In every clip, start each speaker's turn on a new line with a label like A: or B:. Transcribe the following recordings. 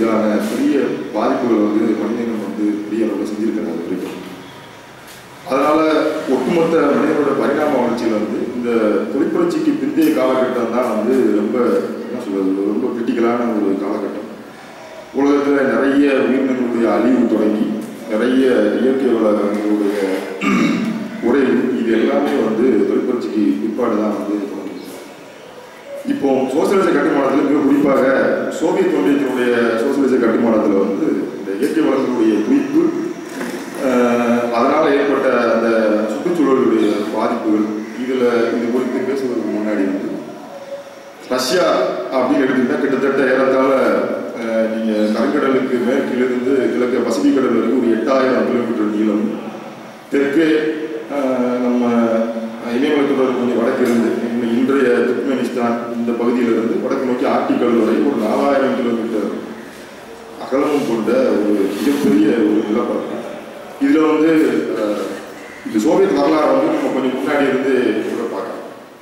A: தொழிற்புரட்சிக்கான பெரிய பாதிப்புகள் வந்து மனிதர்கள் வந்து பெரிய அளவில் செஞ்சிருக்காங்க அது வரைக்கும் அதனால ஒட்டுமொத்த மனிதனோட பரிணாம வளர்ச்சியில் வந்து இந்த தொழிற்புரட்சிக்கு பிந்தைய காலகட்டம் தான் வந்து ரொம்ப என்ன சொல்றது ரொம்ப கிரிட்டிக்கலான ஒரு காலகட்டம் உலகத்தில் நிறைய உயிரினங்களுடைய அழிவு தொடங்கி நிறைய இயற்கை வளங்களுடைய குறைவு இது எல்லாமே வந்து தொழிற்புரட்சிக்கு பிற்பாடு தான் வந்து தொடங்குது. இப்போ சோசியலிச கட்டுமானத்தில் மிக குறிப்பாக சோவியத் ஒன்றியத்தினுடைய சோசியலிச கட்டுமானத்தில் வந்து இந்த இயற்கை வளங்களுடைய குவிப்பு ஆஹ், அதனால ஏற்பட்ட அந்த சுற்றுச்சூழலுடைய பாதிப்புகள் இதில் இது குறித்து பேசுவதற்கு முன்னாடி வந்து ரஷ்யா அப்படின்னு எடுத்துக்கிட்டா கிட்டத்தட்ட ஏறத்தாழ அஹ், நீங்க கருங்கடலுக்கு மேற்கிலிருந்து கிழக்கு பசிபிக் கடல் வரைக்கும் ஒரு எட்டாயிரம் கிலோமீட்டர் நீளம் தெற்கே அஹ், நம்ம இமயமலைத்தொடர் கொஞ்சம் வடக்கு இருந்து இன்னும் இன்றைய துர்க்மெனிஸ்தான் இந்த பகுதியிலிருந்து வடக்கு நோக்கி ஆர்டிகல் வரை ஒரு நாலாயிரம் கிலோமீட்டர் அகலமும் கொண்ட ஒரு மிகப்பெரிய ஒரு நிலப்பரப்பு இதுல வந்து அஹ், இந்த சோவியத் வரலாறு வந்து நம்ம கொஞ்சம் முன்னாடி இருந்து கூட பார்க்கலாம்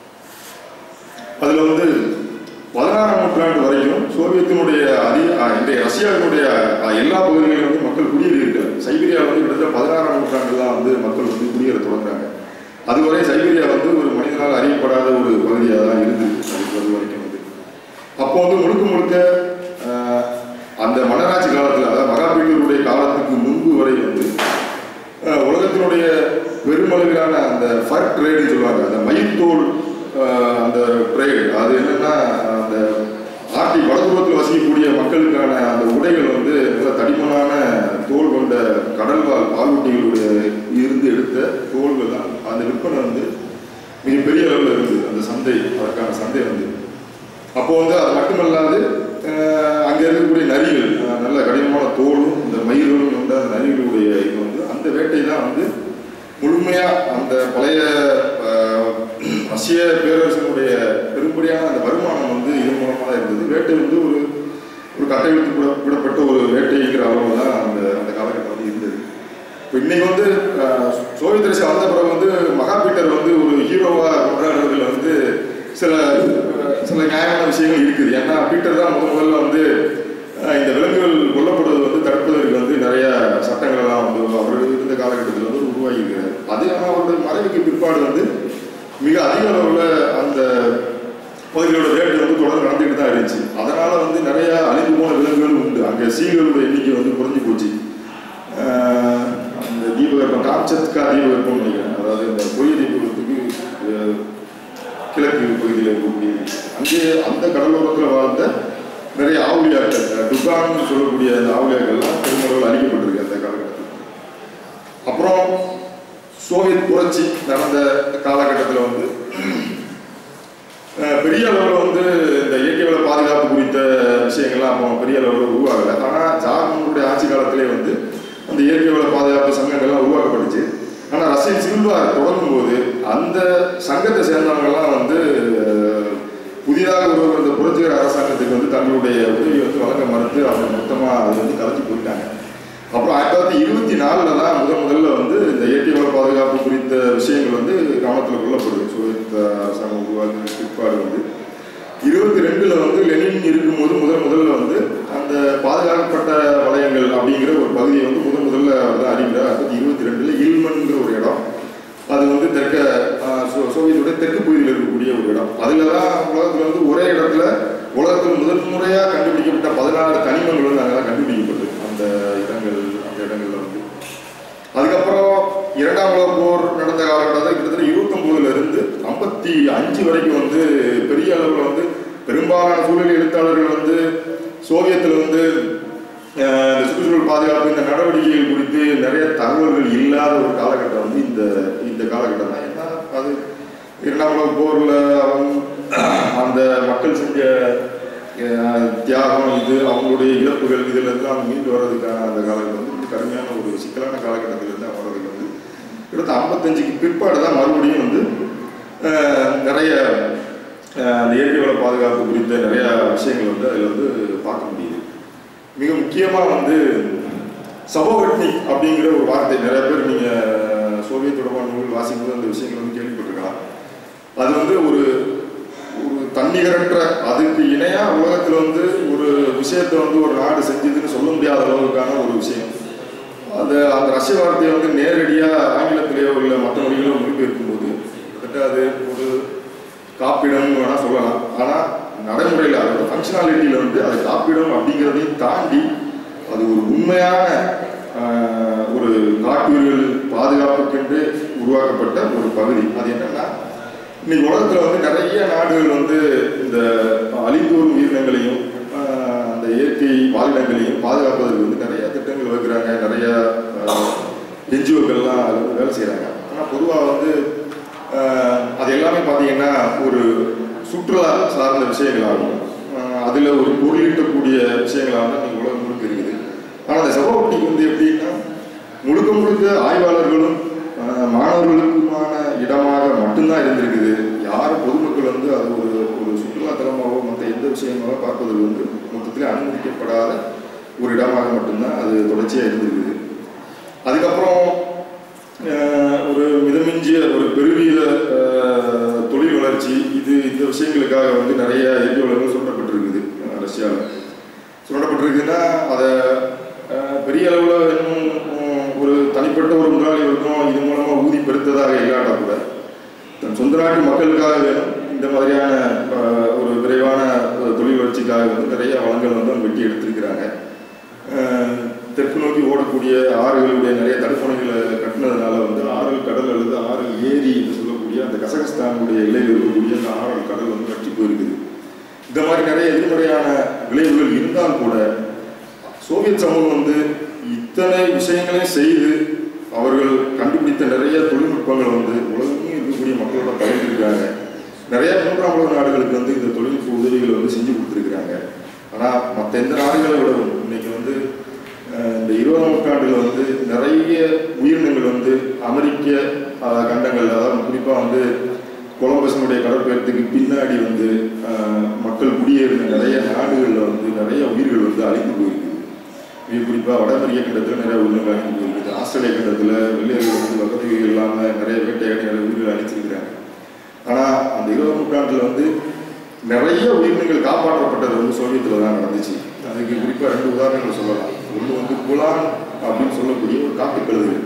A: அதுல வந்து பதினாறாம் நூற்றாண்டு வரைக்கும் சோவியத்தினுடைய அதி அஹ், இன்றைய ரஷ்யாவினுடைய அஹ், எல்லா பகுதிகளிலும் வந்து மக்கள் குடியேறியிருக்காங்க சைபீரியா வந்து கிட்டத்தட்ட பதினாறாம் நூற்றாண்டு தான் வந்து மக்கள் வந்து குடியேற தொடங்குறாங்க அதுவரை சைபீரியா வந்து ஒரு மனிதனால் அறியப்படாத ஒரு பகுதியாக தான் இருந்தது அதுக்கு அது வரைக்கும் வந்து அப்போ வந்து முழுக்க முழுக்க அஹ், அந்த மன்னராட்சி காலத்தில் அதாவது மகாபீட்டருடைய காலத்துக்கு முன்பு வரை வந்து அஹ், உலகத்தினுடைய பெருமளவிலான அந்த ஃபர் ட்ரேடுன்னு சொல்லுவாங்க அந்த மயிர்தோல் அஹ், அந்த ட்ரேடு அது என்னன்னா அந்த ஆர்டி வடதுபுறத்தில் வசிக்கக்கூடிய மக்களுக்கான அந்த உடைகள் வந்து நல்ல தடிமனான தோல் கொண்ட கடல்வாழ் பாலூட்டிகளுடைய இருந்து எடுத்த தோல்கள் தான் அந்த விற்பனை வந்து மிகப்பெரிய அளவில் இருந்தது அந்த சந்தை அதற்கான சந்தை வந்து அப்போ வந்து அது மட்டுமல்லாது அஹ், அங்க இருக்கக்கூடிய நரிகள் அஹ், நல்ல கடினமான தோலும் இந்த மயிர்களும் கொண்ட அந்த நரிகளுடைய இது வந்து அந்த வேட்டை தான் வந்து முழுமையா அந்த பழைய அஹ், ரஷ்ய பேரரசினுடைய பெரும்படியான அந்த வருமானம் வந்து இதன் மூலமாக தான் இருந்தது வேட்டை வந்து ஒரு ஒரு கட்டவிழ்த்து விட விடப்பட்ட ஒரு வேட்டைங்கிற அளவில் தான் அந்த அந்த காலகட்டம் வந்து இருந்தது இப்போ இன்னைக்கு வந்து அஹ், சோவியத் ரஷ்யா வந்த பிறகு வந்து மகாபீட்டர் வந்து ஒரு ஹீரோவா கொண்டாடுறதுல வந்து சில அஹ், சில நியாயமான விஷயங்கள் இருக்குது ஏன்னா பீட்டர் தான் முத முதல்ல வந்து அஹ், இந்த விலங்குகள் கொல்லப்படுவது வந்து தடுப்பதற்கு வந்து நிறைய சட்டங்கள் எல்லாம் வந்து அவர் இருந்த காலகட்டத்தில் வந்து உருவாகி இருக்கிறார் அது ஆனால் அவருடைய மறைவுக்கு பிற்பாடு வந்து மிக அதிக அளவில் அந்த பகுதிகளோட வேட்டை வந்து தொடர்ந்து நடந்துகிட்டு தான் இருந்துச்சு அதனால வந்து நிறைய அழிந்து போன விலங்குகளும் உண்டு அங்கே சீல்களோட எண்ணிக்கை வந்து குறைஞ்சி போச்சு ஆஹ் அந்த தீபகற்பம் காம்சத்கா தீபகற்பம் நினைக்கிறேன் அதாவது இந்த கொரிய தீபகற்பத்துக்கு அஹ், கிழக்கு பகுதியில் இருக்கக்கூடிய அங்கே அந்த கடலோரத்தில் வாழ்ந்த நிறைய ஆவுளியாக்கள் அஹ், டுகான்னு சொல்லக்கூடிய அந்த ஆவுளியாக்கள்லாம் பெருமளவில் அழிக்கப்பட்டிருக்கு அந்த காலகட்டத்தில் அப்புறம் சோவியத் புரட்சி நடந்த காலகட்டத்தில் வந்து அஹ், பெரிய அளவில் வந்து இந்த இயற்கை வள பாதுகாப்பு குறித்த விஷயங்கள்லாம் அப்போ பெரிய அளவில் உருவாகலை ஆனால் ஜார்மனுடைய ஆட்சி காலத்திலே வந்து அந்த இயற்கை வள பாதுகாப்பு சங்கங்கள்லாம் உருவாக்கப்பட்டுச்சு ஆனால் ரஷ்யன் சில்வா தொடங்கும் போது அந்த சங்கத்தை சேர்ந்தவங்கெல்லாம் வந்து அஹ், புதிதாக உருவாகிற இந்த புரட்சிகர அரசாங்கத்துக்கு வந்து தங்களுடைய உதவி வந்து வழங்க மறுத்து அவங்க மொத்தமாக அது வந்து கலைச்சி போயிட்டாங்க அப்புறம் ஆயிரத்தி தொள்ளாயிரத்தி இருபத்தி நாலில் தான் முதல் முதல்ல வந்து இந்த இயற்கை வள பாதுகாப்பு குறித்த விஷயங்கள் வந்து கவனத்தில் கொள்ளப்படுது சோவியத் அரசாங்கம் உருவாக்கின பிற்பாடு வந்து இருபத்தி ரெண்டுல வந்து லெனின் இருக்கும்போது முதல் முதல்ல வந்து அந்த பாதுகாக்கப்பட்ட வலயங்கள் அப்படிங்கிற ஒரு பகுதியை வந்து முதல் முதல்ல வந்து அறிகிறார் அது இருபத்தி ரெண்டுல இல்மன்ங்கிற ஒரு இடம் அது வந்து தெற்க ஆஹ், சோ- சோவியத்துடைய தெற்கு பகுதியில் இருக்கக்கூடிய ஒரு இடம் அதில் தான் உலகத்தில் வந்து ஒரே இடத்துல உலகத்தில் முதல் முறையாக கண்டுபிடிக்கப்பட்ட பதினாறு தனிமங்கள் வந்து அங்கே தான் கண்டுபிடிக்கப்பட்டது அந்த இடங்கள் அந்த இடங்கள்ல வந்து அதுக்கப்புறம் இரண்டாம் உலக போர் நடந்த காலகட்டத்தில் கிட்டத்தட்ட இருபத்தொம்போதுல இருந்து ஐம்பத்தி அஞ்சு வரைக்கும் வந்து பெரிய அளவில் வந்து பெரும்பாலான சூழல் எழுத்தாளர்கள் வந்து சோவியத்தில் வந்து அஹ், இந்த சுற்றுச்சூழல் பாதுகாப்பு இந்த நடவடிக்கைகள் குறித்து நிறைய தகவல்கள் இல்லாத ஒரு காலகட்டம் வந்து இந்த இந்த காலகட்டம் தான் ஏன்னா அது இரண்டாம் உலக போரில் அவங்க அந்த மக்கள் செஞ்ச அஹ், தியாகம் இது அவங்களுடைய இழப்புகள் இதுல இருந்து அவங்க மீண்டு வர்றதுக்கான அந்த காலகட்டம் வந்து ரொம்ப கடுமையான ஒரு சிக்கலான காலகட்டத்தில் இருந்து அவங்க வர்றதுக்கு வந்து கிட்டத்தட்ட ஐம்பத்தஞ்சுக்கு பிற்பாடு தான் மறுபடியும் வந்து அஹ், நிறைய அஹ், அந்த இயற்கை வள பாதுகாப்பு குறித்த நிறைய விஷயங்கள் வந்து அதில் வந்து பார்க்க முடியுது மிக முக்கியமாக வந்து சபோகட்னிக் அப்படிங்கிற ஒரு வார்த்தை நிறைய பேர் நீங்கள் சோவியத் தொடர்பான நூல் வாசிக்கும்போது அந்த விஷயங்கள் வந்து கேள்விப்பட்டிருக்கலாம் அது வந்து ஒரு ஒரு தன்னிகரற்ற அதுக்கு இணையா உலகத்துல வந்து ஒரு விஷயத்தை வந்து ஒரு நாடு செஞ்சதுன்னு சொல்ல முடியாத அளவுக்கான ஒரு விஷயம் அது அந்த ரஷ்ய வார்த்தையை வந்து நேரடியா ஆங்கிலத்திலேயோ இல்லை மற்ற மொழிகளோ மொழிபெயர்க்கும் போது கிட்டத்தட்ட அது ஒரு காப்பிடம்னு வேணா சொல்லலாம் ஆனா நடைமுறையில் அதோட ஃபங்க்ஷனாலிட்டியில வந்து அது காப்பிடம் அப்படிங்கிறதையும் தாண்டி அது ஒரு உண்மையான ஆஹ், ஒரு காட்டுயிர்கள் பாதுகாப்புக்கென்று உருவாக்கப்பட்ட ஒரு பகுதி அது என்னன்னா இன்னைக்கு உலகத்துல வந்து நிறைய நாடுகள் வந்து இந்த அழிந்தோறும் உயிரினங்களையும் ஆஹ், அந்த இயற்கை வாழிடங்களையும் பாதுகாப்பதற்கு வந்து நிறைய திட்டங்கள் வைக்கிறாங்க நிறைய என்ஜிஓக்கள்லாம் அதில் வந்து வேலை செய்கிறாங்க ஆனால் பொதுவாக வந்து ஆஹ், அது எல்லாமே பார்த்தீங்கன்னா ஒரு சுற்றுலா சார்ந்த விஷயங்களாகும் அதில் ஒரு பொருளீட்டக்கூடிய விஷயங்களாக தான் இன்னைக்கு உலகம் முழுக்க இருக்குது ஆனால் அந்த செவ்வொட்டிக்கு வந்து எப்படின்னா முழுக்க முழுக்க ஆய்வாளர்களும் ஆஹ், மாணவர்களுக்குமான இடமாக மட்டும்தான் இருந்திருக்குது யாரும் பொதுமக்கள் வந்து அது ஒரு ஒரு சுற்றுலாத்தலமாவோ மற்ற எந்த விஷயமாக பார்ப்பதற்கு வந்து மொத்தத்தில் அனுமதிக்கப்படாத ஒரு இடமாக மட்டும்தான் அது தொடர்ச்சியாக இருந்திருக்குது அதுக்கப்புறம் ஆஹ், ஒரு மிதமிஞ்சிய ஒரு பெருவித ஆஹ், தொழில் வளர்ச்சி இது இந்த விஷயங்களுக்காக வந்து நிறைய இயற்கை வளங்கள் சுரண்டப்பட்டிருக்குது ஆஹ், ரஷ்யாவில் சுரண்டப்பட்டிருக்குன்னா அதை ஆஹ், பெரிய அளவில் இன்னும் உம், ஒரு தனிப்பட்ட ஒரு முதலாளி வர்க்கம் இது மூலமாக ஊதி பெருத்ததாக இல்லாட்டா கூட தன் சொந்த நாட்டு மக்களுக்காக வேணும் இந்த மாதிரியான ஆஹ், ஒரு விரைவான ஒரு தொழில் வளர்ச்சிக்காக வந்து நிறைய வளங்கள் வந்து அவங்க வெட்டி எடுத்திருக்கிறாங்க ஆஹ், தெற்கு நோக்கி ஓடக்கூடிய ஆறுகளுடைய நிறைய தடுப்பணைகளை கட்டினதுனால வந்து ஆறுகள் கடல் அல்லது ஆறுகள் ஏரி என்று சொல்லக்கூடிய அந்த கசகஸ்தானுடைய எல்லையில் இருக்கக்கூடிய அந்த ஆறுகள் கடல் வந்து கட்டி போயிருக்குது இந்த மாதிரி நிறைய எதிர்மறையான விளைவுகள் இருந்தால் கூட சோவியத் சமூகம் வந்து இத்தனை விஷயங்களையும் செய்து அவர்கள் கண்டுபிடித்த நிறைய தொழில்நுட்பங்கள் வந்து உலகமே இருக்கக்கூடிய மக்களோட பகிர்ந்துருக்காங்க நிறைய மூன்றாம் உலக நாடுகளுக்கு வந்து இந்த தொழில்நுட்ப உதவிகளை வந்து செஞ்சு கொடுத்துருக்குறாங்க ஆனால் மற்ற எந்த நாடுகளை விடவும் இன்னைக்கு வந்து அஹ், இந்த இருபதாம் நூற்றாண்டில் வந்து நிறைய உயிரினங்கள் வந்து அமெரிக்க அஹ், கண்டங்கள் அதாவது குறிப்பாக வந்து கொலம்பஸனுடைய கடற்பயணத்துக்கு பின்னாடி வந்து அஹ், மக்கள் குடியேறின நிறைய நாடுகளில் வந்து நிறைய உயிர்கள் வந்து அழிந்து போயிருக்குது மிக குறிப்பாக வட அமெரிக்க கண்டத்தில் நிறைய உயிரினங்கள் அழிந்து போயிருக்குது ஆஸ்திரேலிய கண்டத்தில் வெள்ளையர்கள் வந்து வசதிகள் இல்லாமல் நிறைய வேட்டையாடி நிறைய உயிர்கள் அழிச்சிருக்கிறாங்க ஆனால் அந்த இருபதாம் நூற்றாண்டில் வந்து நிறைய உயிரினங்கள் காப்பாற்றப்பட்டது வந்து சோவியத்தில் தான் நடந்துச்சு அதுக்கு குறிப்பாக ரெண்டு உதாரணங்கள் சொல்லலாம் ஒன்று வந்து குலான் அப்படின்னு சொல்லக்கூடிய ஒரு காட்டுக்கழுது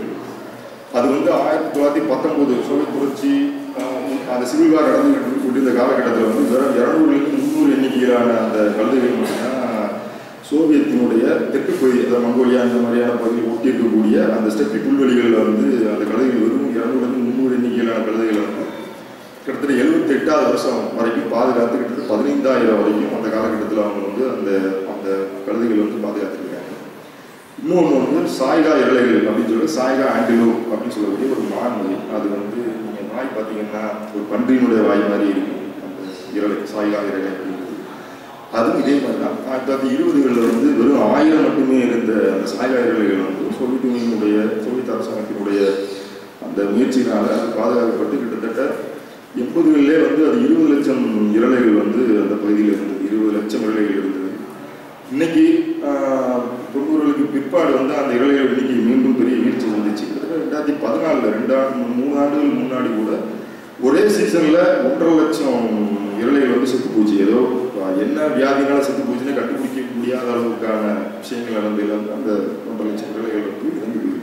A: அது வந்து ஆயிரத்தி தொள்ளாயிரத்தி பத்தொம்போது சோவியத் புரட்சி ஆஹ், அந்த சிவில் வார் நடந்துகிட்டு இருக்கக்கூடிய இந்த காலகட்டத்தில் வந்து வெறும் இரநூறுலேருந்து முந்நூறு எண்ணிக்கையிலான அந்த கழுதைகள் மட்டும்தான் சோவியத்தினுடைய தெற்கு பகுதி அதாவது மங்கோலியா இந்த மாதிரியான பகுதியில் ஒட்டி இருக்கக்கூடிய அந்த ஸ்டெப்பி புல்வெளிகளில் வந்து அந்த கழுதைகள் வெறும் இரநூறுலேருந்து முந்நூறு எண்ணிக்கையிலான கழுதைகள் வந்து கிட்டத்தட்ட எழுபத்தி எட்டாவது வருஷம் வரைக்கும் பாதுகாத்து கிட்டத்தட்ட பதினைந்தாயிரம் வரைக்கும் அந்த காலகட்டத்தில் அவங்க வந்து அந்த அந்த கழுதைகள் வந்து பாதுகாத்துருக்காங்க இன்னொன்று வந்து சாய்கா இலைகள் அப்படின்னு சொல்லி சாய்கா ஆண்டிலோ அப்படின்னு சொல்லக்கூடிய ஒரு மான்மொழி அது வந்து நீங்கள் நாய் பார்த்தீங்கன்னா ஒரு பன்றியினுடைய வாய் மாதிரி இருக்கும் அந்த இரலை சாய்கா இரலை அப்படிங்கிறது அதுவும் இதே மாதிரி தான் ஆயிரத்தி தொள்ளாயிரத்தி இருபதுகளில் வந்து வெறும் ஆயிரம் மட்டுமே இருந்த அந்த சாய்கா இரலைகள் வந்து சோவியத் யூனியனுடைய சோவியத் அரசாங்கத்தினுடைய அந்த முயற்சியினால அது பாதுகாக்கப்பட்டு கிட்டத்தட்ட எண்பதுகளிலே வந்து அது இருபது லட்சம் இரலைகள் வந்து அந்த பகுதியில் இருந்தது இருபது லட்சம் இரலைகள் இருந்தது இன்னைக்கு ஆஹ், தொண்ணூறுகளுக்கு பிற்பாடு வந்து அந்த இளைஞர் எண்ணிக்கை மீண்டும் பெரிய வீழ்ச்சி வந்துச்சு கிட்டத்தட்ட ரெண்டாயிரத்தி பதினாலில் ரெண்டாண்டு மூணு ஆண்டுகள் முன்னாடி கூட ஒரே சீசனில் ஒன்றரை லட்சம் இளைஞர்கள் வந்து செத்து போச்சு ஏதோ ஆஹ், என்ன வியாதினால செத்து போச்சுன்னு கண்டுபிடிக்க முடியாத அளவுக்கான விஷயங்கள் நடந்ததில் வந்து அந்த ஒன்றரை லட்சம் இளைஞர்கள் வந்து இறந்து போயிருக்கு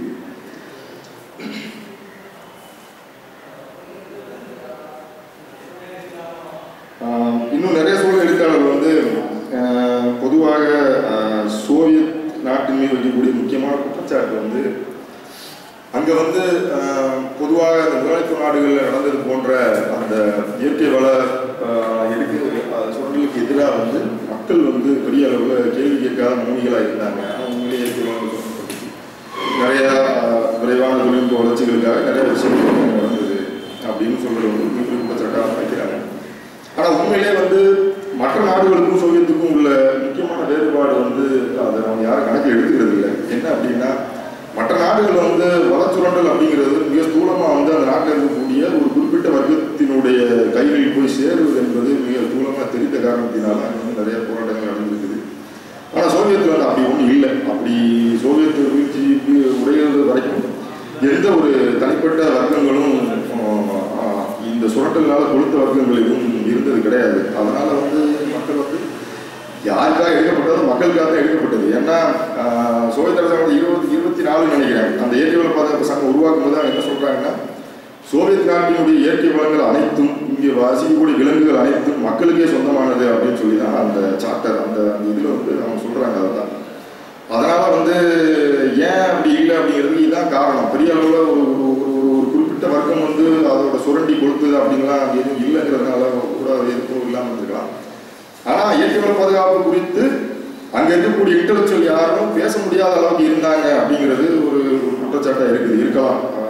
A: ஆஹ் இன்னும் நிறைய சூழல் எழுத்தாளர்கள் வந்து ஆஹ் பொதுவாக ஆஹ் சோவியத் நாட்டின் மீது வைக்கக்கூடிய முக்கியமான குற்றச்சாட்டு வந்து அங்கே வந்து ஆஹ் பொதுவாக இந்த முதலாளித்துவ நாடுகளில் நடந்தது போன்ற அந்த இயற்கை வள ஆஹ் எடுக்க ஆஹ் சுரண்டலுக்கு எதிராக வந்து மக்கள் வந்து பெரிய அளவில் கேள்வி கேட்காத மௌனிகளாக இருந்தாங்க ஆனால் உண்மையிலேயே இயற்கை வளம் சுரண்டப்பட்டுச்சு நிறைய ஆஹ் விரைவான தொழில்நுட்ப வளர்ச்சிகளுக்காக நிறைய விஷயங்கள் வந்து நடந்தது அப்படின்னு சொல்றது வந்து மிகப்பெரிய குற்றச்சாட்டாக வைக்கிறாங்க ஆனால் உண்மையிலே வந்து மற்ற நாடுகளுக்கும் சோவியத்துக்கும் உள்ள முக்கியமான வேறுபாடு வந்து அதை நம்ம யாரும் கணக்கில் எடுத்துக்கிறது இல்லை என்ன அப்படின்னா மற்ற நாடுகள் வந்து வளச்சுரண்டல் அப்படிங்கிறது மிக ஸ்தூலமாக வந்து அந்த நாட்டில் இருக்கக்கூடிய ஒரு குறிப்பிட்ட வர்க்கத்தினுடைய கைகளில் போய் சேருவது என்பது மிக ஸ்தூலமாக தெரிந்த காரணத்தினால அங்கே வந்து நிறைய போராட்டங்கள் நடந்திருக்குது ஆனால் சோவியத்தில் வந்து அப்படி ஒன்றும் இல்லை அப்படி சோவியத் வீழ்ச்சி உடையிறது வரைக்கும் எந்த ஒரு தனிப்பட்ட வர்க்கங்களும் ஆஹ், ஆஹ், இந்த சுரண்டல்னால கொளுத்த வர்க்கங்கள் எதுவும் இருந்தது கிடையாது அதனால வந்து மக்கள் வந்து யாருக்காக எடுக்கப்பட்டது மக்களுக்காக தான் எடுக்கப்பட்டது ஏன்னா ஆஹ், சோவியத் அரசாங்கம் இருபது இருபத்தி நாலு நினைக்கிறேன் அந்த இயற்கை வள பாதுகாப்பு சங்கம் உருவாக்கும் போது அவங்க என்ன சொல்றாங்கன்னா சோவியத் நாட்டினுடைய இயற்கை வளங்கள் அனைத்தும் இங்கே வசிக்கக்கூடிய விலங்குகள் அனைத்தும் மக்களுக்கே சொந்தமானது அப்படின்னு சொல்லி தான் அந்த சார்ட்டர் அந்த அந்த இதில் வந்து அவங்க சொல்றாங்க அதுதான் அதனால வந்து ஏன் அப்படி இல்லை அப்படிங்கிறது இதுதான் காரணம் பெரிய அளவில் ஒரு ஒரு ஒரு- ஒரு ஒரு குறிப்பிட்ட வர்க்கம் வந்து அதோட சுரண்டி கொளுத்துது அப்படின்லாம் அங்கே எதுவும் இல்லைங்கிறதுனால கூட எதுவும் இல்லாமல் இருந்திருக்கலாம் ஆனால் இயற்கை வள பாதுகாப்பு குறித்து அங்கே இருக்கக்கூடிய இன்டலெக்சுவல் யாரும் பேச முடியாத அளவுக்கு இருந்தாங்க அப்படிங்கிறது ஒரு ஒரு குற்றச்சாட்டாக இருக்குது இருக்கலாம்